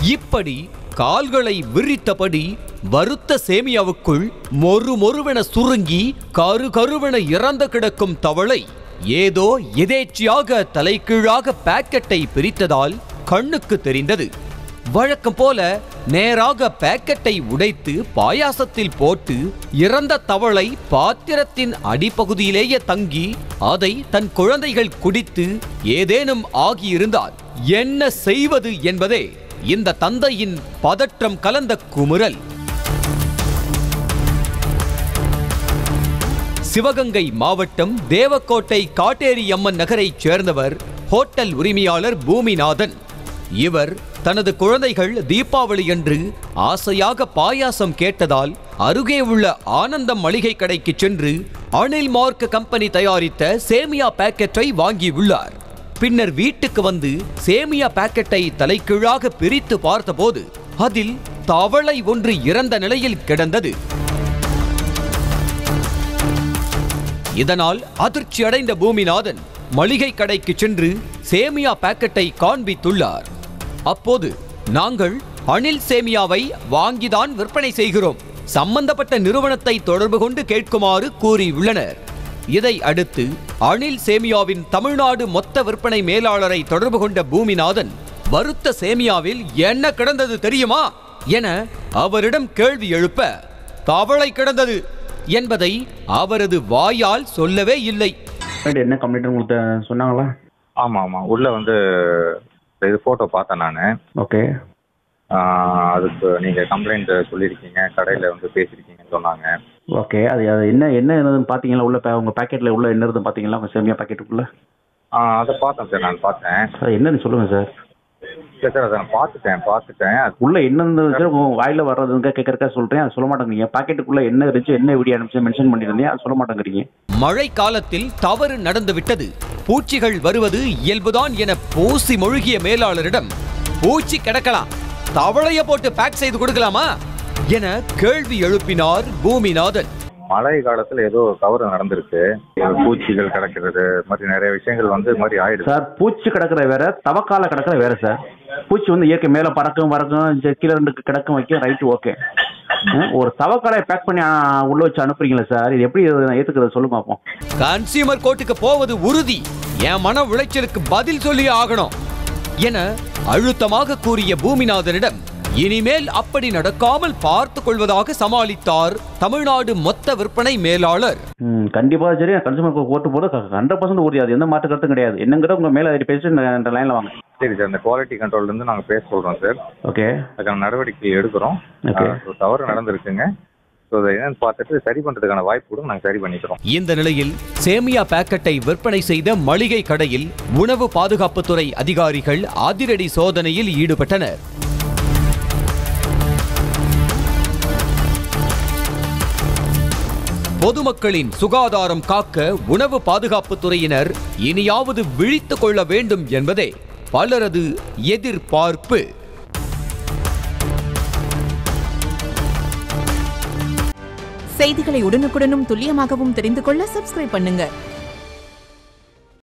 இப்படி கால்களை விரித்தபடி வறுத்த சேமியாவுக்குள் மொறு மொறுவென சுருங்கி கரு கருவென இறந்து கிடக்கும் தவளை ஏதோ எதேச்சியாக தலைகீழாக பாக்கெட்டை பிரித்ததால் கண்ணுக்கு தெரிந்தது வழக்கம் போல நேராக பாக்கெட்டை உடைத்து பாயாசத்தில் போட்டு இறந்த தவளை பாத்திரத்தின் அடிப்பகுதியிலேயே தங்கி அதை தன் குழந்தைகள் குடித்து ஏதேனும் ஆகியிருந்தால் என்ன செய்வது என்பதே இந்த தந்தையின் பதற்றம் கலந்த குமுறல் சிவகங்கை மாவட்டம் தேவக்கோட்டை காட்டேரி அம்மன் நகரைச் சேர்ந்தவர் ஹோட்டல் உரிமையாளர் பூமிநாதன் இவர் தனது குழந்தைகள் தீபாவளி அன்று ஆசையாக பாயாசம் கேட்டதால் அருகே உள்ள ஆனந்தம் மளிகை கடைக்கு சென்று அனில் மார்க் கம்பெனி தயாரித்த சேமியா பாக்கெட்டை வாங்கியுள்ளார் பின்னர் வீட்டுக்கு வந்து சேமியா பாக்கெட்டை தலைகீழாக பிரித்து பார்த்தபோது அதில் தவளை ஒன்று இறந்த நிலையில் கிடந்தது இதனால் அதிர்ச்சி அடைந்த பூமிநாதன் மளிகை கடைக்கு சென்று சேமியா பாக்கெட்டை காண்பித்துள்ளார் அப்போது நாங்கள் அணில் சேமியாவை வாங்கிதான் விற்பனை செய்கிறோம் சம்பந்தப்பட்ட நிறுவனத்தை தொடர்பு கொண்டு கேட்குமாறு கூறியுள்ளனர் இதை அடுத்து அணில் சேமியாவின் தமிழ்நாடு மொத்த விற்பனை மேலாளரை தொடர்பு கொண்ட பூமிநாதன் வறுத்த சேமியாவில் என்ன கிடந்தது தெரியுமா என அவரிடம் கேள்வி எழுப்ப தவளை கிடந்தது என்பதை அவரது வாயால் சொல்லவே இல்லை முன்னாடி என்ன கம்ப்ளைண்ட் உங்களுக்கு சொன்னாங்களா ஆமா ஆமா உள்ள வந்து இது போட்டோ பார்த்தேன் நான் ஓகே அதுக்கு நீங்க கம்ப்ளைண்ட் சொல்லியிருக்கீங்க கடையில வந்து பேசியிருக்கீங்கன்னு சொன்னாங்க ஓகே அது அது என்ன என்ன என்னதுன்னு பார்த்தீங்களா உள்ள பே- உங்க பாக்கெட்ல உள்ள என்ன இருந்துன்னு பார்த்தீங்களா உங்க சேமியா பாக்கெட்டுக்குள்ள ஆ, அதை பார்த்தேன் சார் நான் பார்த்தேன் சார் என்னன்னு சொல்லுங்க சார் இல்லை சார் அதை நான் பார்த்துட்டேன் பார்த்துட்டேன் அது உள்ள என்ன இருந்தது சார் உங்க வாயில வர்றதுங்க கேட்கறக்கா சொல்றேன் அது சொல்ல மாட்டேங்கிறீங்க பாக்கெட்டுக்குள்ள என்ன இருந்துச்சு என்ன வீடியோ அனுப்பிச்சு மென்ஷன் பண்ணியிருந்தீங்க அது சொல்ல மாட்டேங்கிறீங்க மழை காலத்தில் தவறு நடந்துவிட்டது பூச்சிகள் வருவது இயல்புதான் என பூசி மொழிகிய மேலாளரிடம் பூச்சி கிடக்கலாம் தவளைய போட்டு பேக் செய்து கொடுக்கலாமா என கேள்வி எழுப்பினார் பூமிநாதன் மழை காலத்துல ஏதோ தவறு நடந்திருக்கு பூச்சிகள் கிடக்கிறது இது மாதிரி நிறைய விஷயங்கள் வந்து இது மாதிரி ஆயிடுது சார் பூச்சி கிடக்குற வேற தவக்கால கிடக்குற வேற சார் பூச்சி வந்து இயற்கை மேல பறக்கும் பறக்கும் சரி, கீழே ரெண்டு கிடக்கும் வைக்கும் ரைட்டு ஓகே ஒரு தவக்காலையை பேக் பண்ணி ஆ, உள்ள வச்சு அனுப்புறீங்களா சார் இது எப்படி இது நான் ஏத்துக்கிறது சொல்லுங்க பார்ப்போம் கன்சியூமர் கோர்ட்டுக்கு போவது உறுதி என் மன உளைச்சலுக்கு பதில் சொல்லி ஆகணும் என அழுத்தமாக கூறிய பூமிநாதனிடம் இனிமேல் அப்படி நடக்காமல் பார்த்துக் கொள்வதாக சமாளித்தார் தமிழ்நாடு மொத்த விற்பனை மேலாளர் ம், கண்டிப்பா சரி கன்சூமர் ஓட்டு போது ஹண்ட்ரட் பர்சன்ட் உறுதி அது எந்த மாற்று கருத்தும் கிடையாது என்னங்கிற உங்க மேல அதில் பேசி இந்த லைன்ல வாங்க சரி சார் இந்த குவாலிட்டி கண்ட்ரோல்ல இருந்து நாங்க பேச சொல்றோம் சார் ஓகே அதுக்கான நடவடிக்கை எடுக்கிறோம் Okay. ஆ, ஒரு தவறு நடந்திருக்குங்க ஸோ அதை என்னன்னு பார்த்துட்டு சரி பண்றதுக்கான வாய்ப்பு கூட நாங்க சரி பண்ணிக்கிறோம் இந்த நிலையில் சேமியா பாக்கெட்டை விற்பனை செய்த மளிகை கடையில் உணவு பாதுகாப்புத்துறை அதிகாரிகள் அதிரடி சோதனையில் ஈடுபட்டனர் பொதுமக்களின் சுகாதாரம் காக்க உணவு பாதுகாப்புத் துறையினர் இனியாவது விழித்துக் கொள்ள வேண்டும் என்பதே பலரது எதிர்பார்ப்பு செய்திகளை உடனுக்குடனும் துல்லியமாகவும் தெரிந்து கொள்ள சப்ஸ்கிரைப் பண்ணுங்க